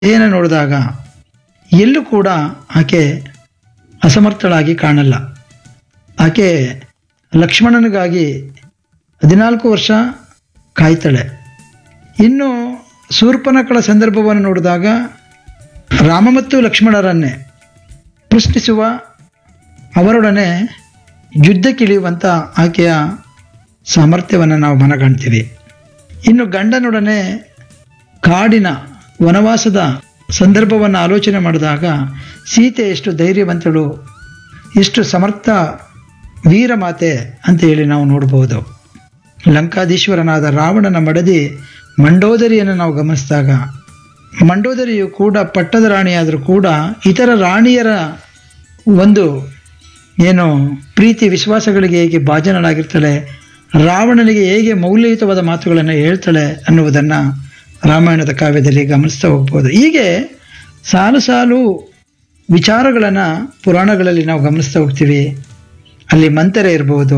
ಏನು ನೋಡಿದಾಗ ಎಲ್ಲೂ ಕೂಡ ಆಕೆ ಅಸಮರ್ಥಳಾಗಿ ಕಾಣಲ್ಲ ಆಕೆ ಲಕ್ಷ್ಮಣನಿಗಾಗಿ ಹದಿನಾಲ್ಕು ವರ್ಷ ಕಾಯ್ತಾಳೆ ಇನ್ನು ಶೂರ್ಪನಕಳ ಸಂದರ್ಭವನ್ನು ನೋಡಿದಾಗ ರಾಮ ಮತ್ತು ಲಕ್ಷ್ಮಣರನ್ನೇ ಪ್ರಶ್ನಿಸುವ ಅವರೊಡನೆ ಯುದ್ಧಕ್ಕಿಳಿಯುವಂಥ ಆಕೆಯ ಸಾಮರ್ಥ್ಯವನ್ನು ನಾವು ಮನಗಾಣ್ತೀವಿ ಇನ್ನು ಗಂಡನೊಡನೆ ಕಾಡಿನ ವನವಾಸದ ಸಂದರ್ಭವನ್ನು ಆಲೋಚನೆ ಮಾಡಿದಾಗ ಸೀತೆ ಎಷ್ಟು ಧೈರ್ಯವಂತಳು ಎಷ್ಟು ಸಮರ್ಥ ವೀರಮಾತೆ ಅಂತ ಹೇಳಿ ನಾವು ನೋಡ್ಬೋದು ಲಂಕಾಧೀಶ್ವರನಾದ ರಾವಣನ ಮಡದಿ ಮಂಡೋದರಿಯನ್ನು ನಾವು ಗಮನಿಸಿದಾಗ ಮಂಡೋದರಿಯು ಕೂಡ ಪಟ್ಟದ ರಾಣಿಯಾದರೂ ಕೂಡ ಇತರ ರಾಣಿಯರ ಒಂದು ಏನು ಪ್ರೀತಿ ವಿಶ್ವಾಸಗಳಿಗೆ ಹೇಗೆ ಭಾಜನಳಾಗಿರ್ತಾಳೆ ರಾವಣನಿಗೆ ಹೇಗೆ ಮೌಲ್ಯಯುತವಾದ ಮಾತುಗಳನ್ನು ಹೇಳ್ತಾಳೆ ಅನ್ನುವುದನ್ನು ರಾಮಾಯಣದ ಕಾವ್ಯದಲ್ಲಿ ಗಮನಿಸ್ತಾ ಹೋಗ್ಬೋದು ಹೀಗೆ ಸಾಲು ಸಾಲು ವಿಚಾರಗಳನ್ನು ಪುರಾಣಗಳಲ್ಲಿ ನಾವು ಗಮನಿಸ್ತಾ ಹೋಗ್ತೀವಿ ಅಲ್ಲಿ ಮಂತರ ಇರ್ಬೋದು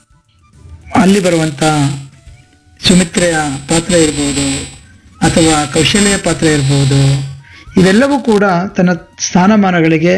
ಅಲ್ಲಿ ಬರುವಂಥ ಸುಮಿತ್ರೆಯ ಪಾತ್ರ ಇರ್ಬೋದು ಅಥವಾ ಕೌಶಲ್ಯ ಪಾತ್ರ ಇರ್ಬೋದು ಇವೆಲ್ಲವೂ ಕೂಡ ತನ್ನ ಸ್ಥಾನಮಾನಗಳಿಗೆ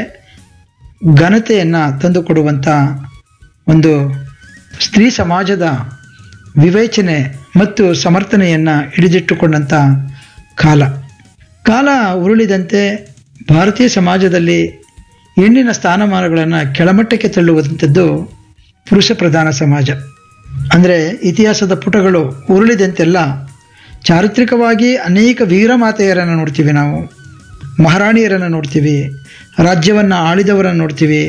ಘನತೆಯನ್ನು ತಂದುಕೊಡುವಂಥ ಒಂದು ಸ್ತ್ರೀ ಸಮಾಜದ ವಿವೇಚನೆ ಮತ್ತು ಸಮರ್ಥನೆಯನ್ನು ಹಿಡಿದಿಟ್ಟುಕೊಂಡಂಥ ಕಾಲ ಕಾಲ ಉರುಳಿದಂತೆ ಭಾರತೀಯ ಸಮಾಜದಲ್ಲಿ ಹೆಣ್ಣಿನ ಸ್ಥಾನಮಾನಗಳನ್ನು ಕೆಳಮಟ್ಟಕ್ಕೆ ತಳ್ಳುವಂಥದ್ದು ಪುರುಷ ಪ್ರಧಾನ ಸಮಾಜ ಅಂದರೆ ಇತಿಹಾಸದ ಪುಟಗಳು ಉರುಳಿದಂತೆಲ್ಲ ಚಾರಿತ್ರಿಕವಾಗಿ ಅನೇಕ ವೀರಮಾತೆಯರನ್ನು ನೋಡ್ತೀವಿ ನಾವು ಮಹಾರಾಣಿಯರನ್ನು ನೋಡ್ತೀವಿ ರಾಜ್ಯವನ್ನು ಆಳಿದವರನ್ನು ನೋಡ್ತೀವಿ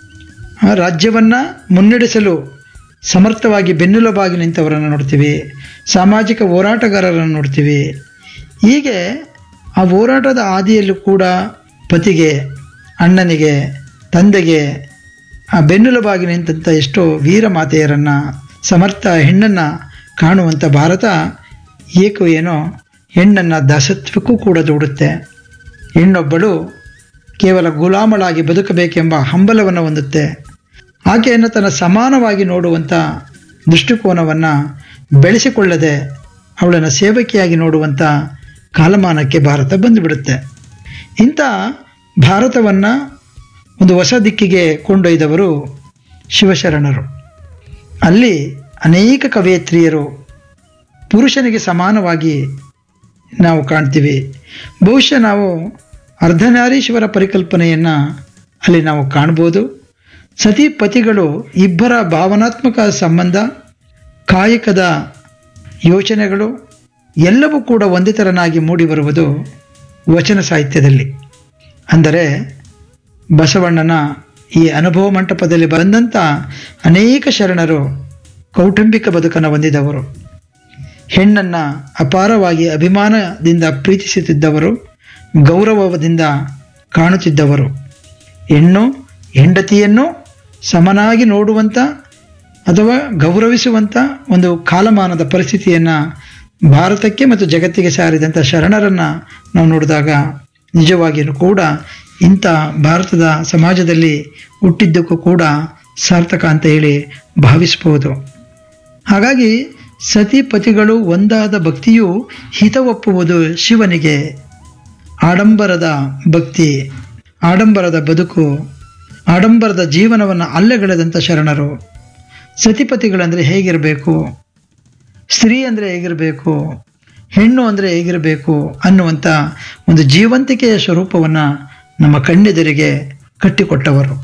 ಆ ರಾಜ್ಯವನ್ನು ಮುನ್ನಡೆಸಲು ಸಮರ್ಥವಾಗಿ ಬೆನ್ನೆಲುಬಾಗಿ ನಿಂತವರನ್ನು ನೋಡ್ತೀವಿ ಸಾಮಾಜಿಕ ಹೋರಾಟಗಾರರನ್ನು ನೋಡ್ತೀವಿ ಹೀಗೆ ಆ ಹೋರಾಟದ ಹಾದಿಯಲ್ಲೂ ಕೂಡ ಪತಿಗೆ ಅಣ್ಣನಿಗೆ ತಂದೆಗೆ ಆ ಬೆನ್ನೆಲುಬಾಗಿ ನಿಂತಹ ಎಷ್ಟೋ ವೀರ ಮಾತೆಯರನ್ನು ಸಮರ್ಥ ಹೆಣ್ಣನ್ನು ಕಾಣುವಂಥ ಭಾರತ ಏಕೋ ಏನೋ ಹೆಣ್ಣನ್ನು ದಾಸತ್ವಕ್ಕೂ ಕೂಡ ದೂಡುತ್ತೆ ಹೆಣ್ಣೊಬ್ಬಳು ಕೇವಲ ಗುಲಾಮಳಾಗಿ ಬದುಕಬೇಕೆಂಬ ಹಂಬಲವನ್ನು ಹೊಂದುತ್ತೆ ಆಕೆಯನ್ನು ತನ್ನ ಸಮಾನವಾಗಿ ನೋಡುವಂಥ ದೃಷ್ಟಿಕೋನವನ್ನು ಬೆಳೆಸಿಕೊಳ್ಳದೆ ಅವಳನ್ನು ಸೇವಕಿಯಾಗಿ ನೋಡುವಂಥ ಕಾಲಮಾನಕ್ಕೆ ಭಾರತ ಬಂದುಬಿಡುತ್ತೆ ಇಂಥ ಭಾರತವನ್ನು ಒಂದು ಹೊಸ ದಿಕ್ಕಿಗೆ ಕೊಂಡೊಯ್ದವರು ಶಿವಶರಣರು ಅಲ್ಲಿ ಅನೇಕ ಕವಯತ್ರಿಯರು ಪುರುಷನಿಗೆ ಸಮಾನವಾಗಿ ನಾವು ಕಾಣ್ತೀವಿ ಬಹುಶಃ ನಾವು ಅರ್ಧನಾರೀಶ್ವರ ಪರಿಕಲ್ಪನೆಯನ್ನು ಅಲ್ಲಿ ನಾವು ಕಾಣ್ಬೋದು ಸತಿ ಪತಿಗಳು ಇಬ್ಬರ ಭಾವನಾತ್ಮಕ ಸಂಬಂಧ ಕಾಯಕದ ಯೋಚನೆಗಳು ಎಲ್ಲವೂ ಕೂಡ ಒಂದೇ ಥರನಾಗಿ ಮೂಡಿಬರುವುದು ವಚನ ಸಾಹಿತ್ಯದಲ್ಲಿ ಅಂದರೆ ಬಸವಣ್ಣನ ಈ ಅನುಭವ ಮಂಟಪದಲ್ಲಿ ಬಂದಂಥ ಅನೇಕ ಶರಣರು ಕೌಟುಂಬಿಕ ಬದುಕನ್ನು ಹೊಂದಿದವರು ಹೆಣ್ಣನ್ನು ಅಪಾರವಾಗಿ ಅಭಿಮಾನದಿಂದ ಪ್ರೀತಿಸುತ್ತಿದ್ದವರು ಗೌರವದಿಂದ ಕಾಣುತ್ತಿದ್ದವರು ಹೆಣ್ಣು ಹೆಂಡತಿಯನ್ನು ಸಮನಾಗಿ ನೋಡುವಂಥ ಅಥವಾ ಗೌರವಿಸುವಂಥ ಒಂದು ಕಾಲಮಾನದ ಪರಿಸ್ಥಿತಿಯನ್ನು ಭಾರತಕ್ಕೆ ಮತ್ತು ಜಗತ್ತಿಗೆ ಸಾರಿದಂಥ ಶರಣರನ್ನು ನಾವು ನೋಡಿದಾಗ ನಿಜವಾಗಿಯೂ ಕೂಡ ಇಂಥ ಭಾರತದ ಸಮಾಜದಲ್ಲಿ ಹುಟ್ಟಿದ್ದಕ್ಕೂ ಕೂಡ ಸಾರ್ಥಕ ಅಂತ ಹೇಳಿ ಭಾವಿಸ್ಬೋದು ಹಾಗಾಗಿ ಸತಿ ಪತಿಗಳು ಒಂದಾದ ಭಕ್ತಿಯು ಹಿತವಪ್ಪುವುದು ಶಿವನಿಗೆ ಆಡಂಬರದ ಭಕ್ತಿ ಆಡಂಬರದ ಬದುಕು ಆಡಂಬರದ ಜೀವನವನ್ನು ಅಲ್ಲೆಗೆಳೆದಂಥ ಶರಣರು ಸತಿಪತಿಗಳಂದರೆ ಹೇಗಿರಬೇಕು ಸ್ತ್ರೀ ಅಂದರೆ ಹೇಗಿರಬೇಕು ಹೆಣ್ಣು ಅಂದರೆ ಹೇಗಿರಬೇಕು ಅನ್ನುವಂಥ ಒಂದು ಜೀವಂತಿಕೆಯ ಸ್ವರೂಪವನ್ನು ನಮ್ಮ ಕಣ್ಣೆದುರಿಗೆ ಕಟ್ಟಿಕೊಟ್ಟವರು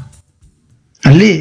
ಅಲ್ಲಿ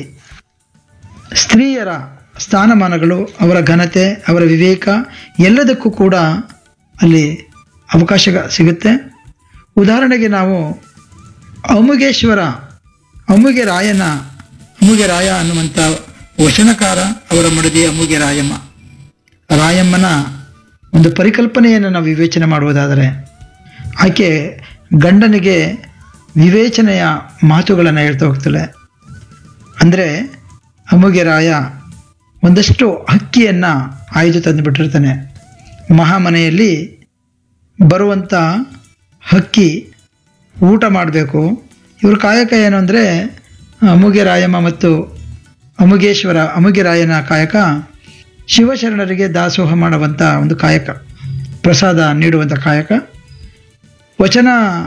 ಸ್ತ್ರೀಯರ ಸ್ಥಾನಮಾನಗಳು ಅವರ ಘನತೆ ಅವರ ವಿವೇಕ ಎಲ್ಲದಕ್ಕೂ ಕೂಡ ಅಲ್ಲಿ ಅವಕಾಶ ಸಿಗುತ್ತೆ ಉದಾಹರಣೆಗೆ ನಾವು ಅಮುಗೇಶ್ವರ ಅಮುಗೆ ರಾಯನ ಅಮುಗೆ ರಾಯ ಅನ್ನುವಂಥ ವಚನಕಾರ ಅವರ ಮಡದಿ ಅಮುಗೆ ರಾಯಮ್ಮ ರಾಯಮ್ಮನ ಒಂದು ಪರಿಕಲ್ಪನೆಯನ್ನು ನಾವು ವಿವೇಚನೆ ಮಾಡುವುದಾದರೆ ಆಕೆ ಗಂಡನಿಗೆ ವಿವೇಚನೆಯ ಮಾತುಗಳನ್ನು ಹೇಳ್ತಾ ಹೋಗ್ತಾಳೆ ಅಂದರೆ ಅಮುಗೆ ರಾಯ ಒಂದಷ್ಟು ಹಕ್ಕಿಯನ್ನು ಆಯ್ದು ತಂದುಬಿಟ್ಟಿರ್ತಾನೆ ಮಹಾಮನೆಯಲ್ಲಿ ಬರುವಂಥ ಹಕ್ಕಿ ಊಟ ಮಾಡಬೇಕು ಇವ್ರ ಕಾಯಕ ಏನು ಅಂದರೆ ಅಮುಗೆ ರಾಯಮ್ಮ ಮತ್ತು ಅಮುಗೇಶ್ವರ ಅಮುಗೆ ರಾಯನ ಕಾಯಕ ಶಿವಶರಣರಿಗೆ ದಾಸೋಹ ಮಾಡುವಂಥ ಒಂದು ಕಾಯಕ ಪ್ರಸಾದ ನೀಡುವಂಥ ಕಾಯಕ ವಚನ